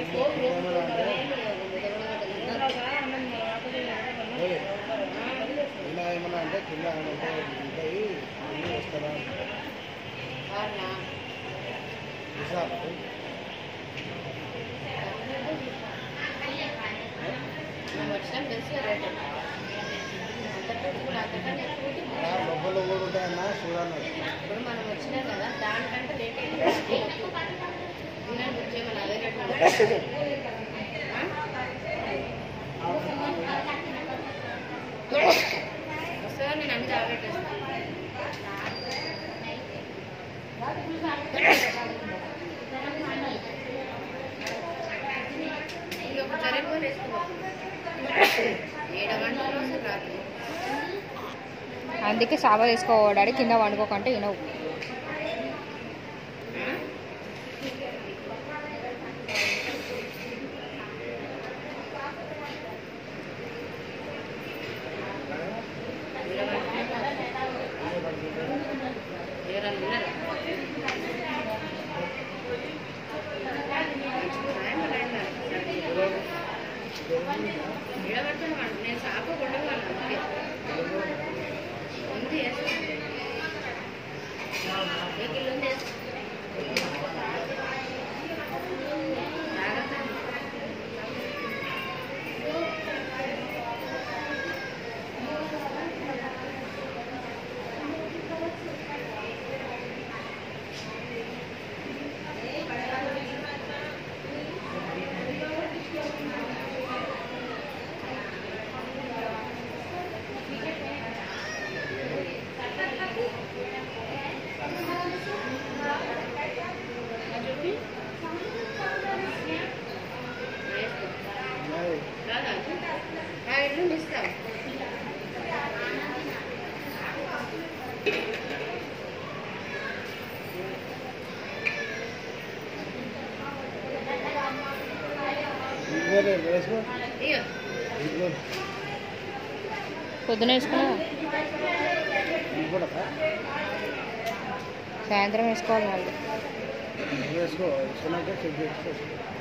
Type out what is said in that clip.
ఏమన్నా అంటే ఓయ్, ఇలా ఏమన్నా అంటే కింద ఏమన్నా ఉంటే ఉంటాయి అన్నీ వస్తారా విశాల్ ఆ లోపల కూడా ఉంటాయన్నా చూడన్నాడు ఇప్పుడు మనం వచ్చినాం కదా దానికంటే రేట్ ఎక్కువ దీని వచ్చేమని అదే రేట్ ఉంటుంది. ఆ? వస్తుందా నేను అన్ని తాగట్టేస్తాను ఇంకొక చర్యలు కూడా వేసుకో ఏడు గంటలు వస్తుంది రాత్రి అందుకే సాబా తీసుకోవడాడి కింద వండుకోకంటే వినవు ఆ? ఎవరన్నా ఉన్నారా? మంచిగున్నాయా మరి ఏంటా? నిలబడతాను వాడు. నేను షాపు కొట్టగలను అందుకే ఉంది వేస్తాను. ఏ కిలో ఉంది వేస్తాను. జాగ్రత్త. చూపి. వేసుకో. ఉన్నాయి. రాదా? ఆ, ఎల్లుండి ఇస్తాం ఇదిగోలే, వేసుకో ఇయ్యో ఇదిగో పొద్దున వేసుకున్నా ఇది కూడా సాయంత్రం వేసుకోవాలి మళ్ళీ వేసుకో వేసుకున్నాక చెక్ చేసుకో